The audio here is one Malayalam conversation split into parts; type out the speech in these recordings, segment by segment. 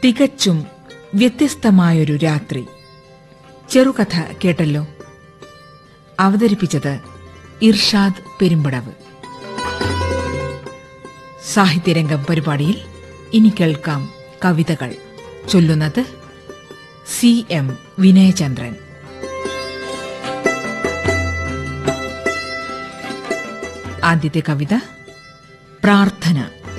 തികച്ചും വ്യത്യസ്തമായൊരു രാത്രി ചെറുകഥ കേട്ടല്ലോ അവതരിപ്പിച്ചത് ഇർഷാദ് പെരുമ്പടവ് സാഹിത്യരംഗം പരിപാടിയിൽ ഇനി കേൾക്കാം കവിതകൾ ചൊല്ലുന്നത് സി എം വിനയചന്ദ്രൻ ആദ്യത്തെ കവിത പ്രാർത്ഥന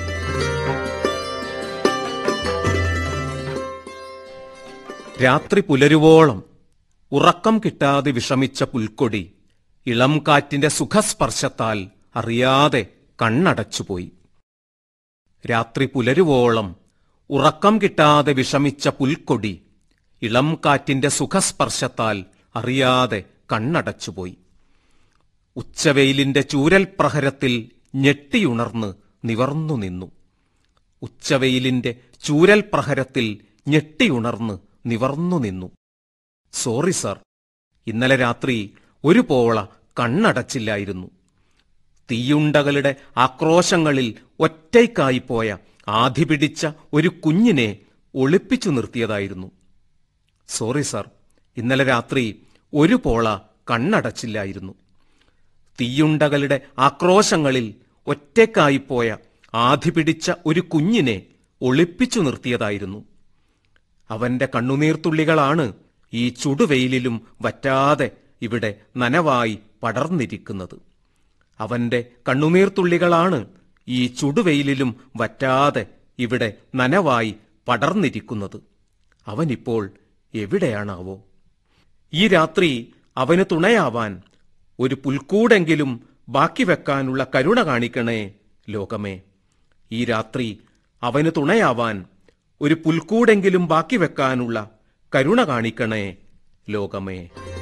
രാത്രി പുലരുവോളം ഉറക്കം കിട്ടാതെ വിഷമിച്ച പുൽക്കൊടി ഇളം കാറ്റിന്റെ സുഖസ്പർശത്താൽ അറിയാതെ കണ്ണടച്ചുപോയി രാത്രി പുലരുവോളം ഉറക്കം കിട്ടാതെ വിഷമിച്ച പുൽക്കൊടി ഇളം കാറ്റിന്റെ സുഖസ്പർശത്താൽ അറിയാതെ കണ്ണടച്ചുപോയി ഉച്ചവെയിലിന്റെ ചൂരൽ പ്രഹരത്തിൽ ഞെട്ടിയുണർന്ന് നിവർന്നു നിന്നു ഉച്ചവെയിലിന്റെ ചൂരൽ പ്രഹരത്തിൽ ഞെട്ടിയുണർന്ന് നിവർന്നു നിന്നു സോറി സർ ഇന്നലെ രാത്രി ഒരു പോള കണ്ണടച്ചില്ലായിരുന്നു തീയുണ്ടകളുടെ ആക്രോശങ്ങളിൽ ഒറ്റയ്ക്കായിപ്പോയ ആധി പിടിച്ച ഒരു കുഞ്ഞിനെ ഒളിപ്പിച്ചു നിർത്തിയതായിരുന്നു സോറി സർ ഇന്നലെ രാത്രി ഒരു പോള കണ്ണടച്ചില്ലായിരുന്നു തീയുണ്ടകളുടെ ആക്രോശങ്ങളിൽ ഒറ്റയ്ക്കായിപ്പോയ ആധി പിടിച്ച ഒരു കുഞ്ഞിനെ ഒളിപ്പിച്ചു നിർത്തിയതായിരുന്നു അവന്റെ കണ്ണുനീർത്തുള്ളികളാണ് ഈ ചുടുവെയിലിലും വറ്റാതെ ഇവിടെ നനവായി പടർന്നിരിക്കുന്നത് അവന്റെ കണ്ണുനീർത്തുള്ളികളാണ് ഈ ചുടുവെയിലിലും വറ്റാതെ ഇവിടെ നനവായി പടർന്നിരിക്കുന്നത് അവനിപ്പോൾ എവിടെയാണാവോ ഈ രാത്രി അവന് തുണയാവാൻ ഒരു പുൽക്കൂടെങ്കിലും ബാക്കി വെക്കാനുള്ള കരുണ കാണിക്കണേ ലോകമേ ഈ രാത്രി അവന് തുണയാവാൻ ഒരു പുൽക്കൂടെങ്കിലും ബാക്കി വെക്കാനുള്ള കരുണ കാണിക്കണേ ലോകമേ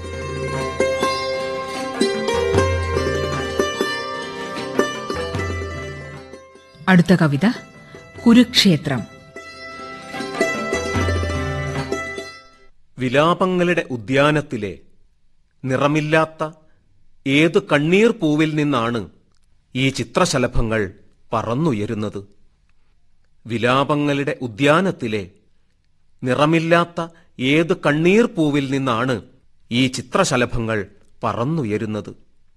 അടുത്ത കവിത കുരുക്ഷേത്രം വിലാപങ്ങളുടെ ഉദ്യാനത്തിലെ നിറമില്ലാത്ത ഏത് കണ്ണീർ പൂവിൽ നിന്നാണ് ഈ ചിത്രശലഭങ്ങൾ പറന്നുയരുന്നത് വിലാപങ്ങളുടെ ഉദ്യാനത്തിലെ നിറമില്ലാത്ത ഏത് കണ്ണീർ പൂവിൽ നിന്നാണ് ഈ ചിത്രശലഭങ്ങൾ പറന്നുയരുന്നത്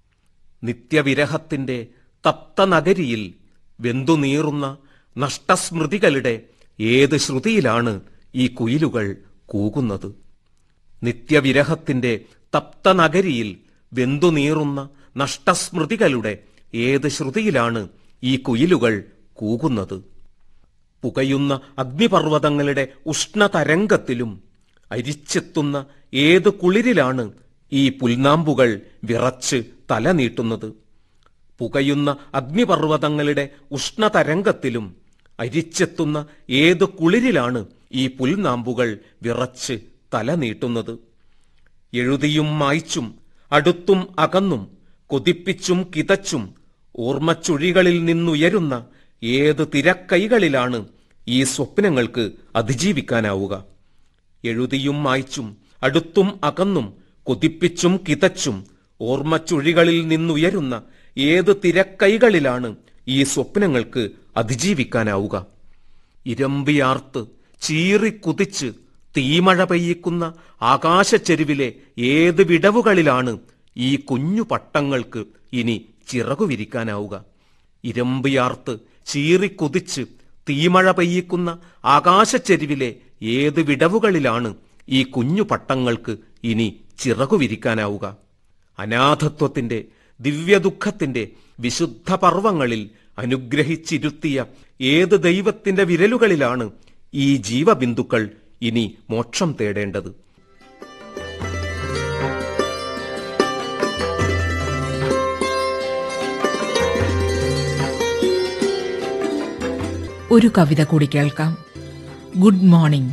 നിത്യവിരഹത്തിന്റെ തപ്തനഗരിയിൽ വെന്തുനീറുന്ന നഷ്ടസ്മൃതികളുടെ ഏത് ശ്രുതിയിലാണ് ഈ കുയിലുകൾ കൂകുന്നത് നിത്യവിരഹത്തിന്റെ തപ്തനഗരിയിൽ വെന്തുനീറുന്ന നഷ്ടസ്മൃതികളുടെ ഏത് ശ്രുതിയിലാണ് ഈ കുയിലുകൾ കൂകുന്നത് പുകയുന്ന അഗ്നിപർവ്വതങ്ങളുടെ ഉഷ്ണതരംഗത്തിലും അരിച്ചെത്തുന്ന ഏത് കുളിരിലാണ് ഈ പുൽനാമ്പുകൾ വിറച്ച് തല നീട്ടുന്നത് പുകയുന്ന അഗ്നിപർവ്വതങ്ങളുടെ ഉഷ്ണതരംഗത്തിലും അരിച്ചെത്തുന്ന ഏത് കുളിരിലാണ് ഈ പുൽനാമ്പുകൾ വിറച്ച് തല നീട്ടുന്നത് എഴുതിയും മായ്ച്ചും അടുത്തും അകന്നും കൊതിപ്പിച്ചും കിതച്ചും ഓർമ്മച്ചുഴികളിൽ നിന്നുയരുന്ന ഏത് തിരക്കൈകളിലാണ് ഈ സ്വപ്നങ്ങൾക്ക് അതിജീവിക്കാനാവുക എഴുതിയും മായ്ച്ചും അടുത്തും അകന്നും കൊതിപ്പിച്ചും കിതച്ചും ഓർമ്മച്ചുഴികളിൽ നിന്നുയരുന്ന ഏത് തിരക്കൈകളിലാണ് ഈ സ്വപ്നങ്ങൾക്ക് അതിജീവിക്കാനാവുക ഇരമ്പിയാർത്ത് ചീറിക്കുതിച്ച് തീമഴ പെയ്യിക്കുന്ന ആകാശച്ചെരുവിലെ ഏത് വിടവുകളിലാണ് ഈ കുഞ്ഞു പട്ടങ്ങൾക്ക് ഇനി ചിറകു വിരിക്കാനാവുക ഇരമ്പിയാർത്ത് ചീറിക്കുതിച്ച് തീമഴ പെയ്യിക്കുന്ന ആകാശച്ചെരുവിലെ ഏത് വിടവുകളിലാണ് ഈ കുഞ്ഞു പട്ടങ്ങൾക്ക് ഇനി ചിറകു വിരിക്കാനാവുക അനാഥത്വത്തിന്റെ ദിവ്യദുഃഖത്തിന്റെ വിശുദ്ധ പർവങ്ങളിൽ അനുഗ്രഹിച്ചിരുത്തിയ ഏത് ദൈവത്തിന്റെ വിരലുകളിലാണ് ഈ ജീവബിന്ദുക്കൾ ഇനി മോക്ഷം തേടേണ്ടത് ഒരു കവിത കൂടി കേൾക്കാം ഗുഡ് മോർണിംഗ്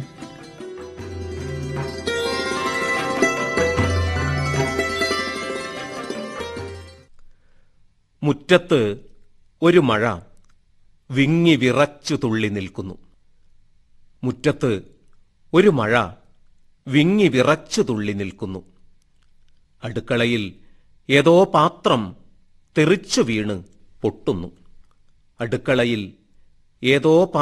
മുറ്റത്ത് ഒരു മഴ വിങ്ങി വിറച്ചു തുള്ളി നിൽക്കുന്നു മുറ്റത്ത് ഒരു മഴ വിങ്ങി വിറച്ചു തുള്ളി നിൽക്കുന്നു അടുക്കളയിൽ ഏതോ പാത്രം തെറിച്ചു വീണ് പൊട്ടുന്നു അടുക്കളയിൽ ഏതോ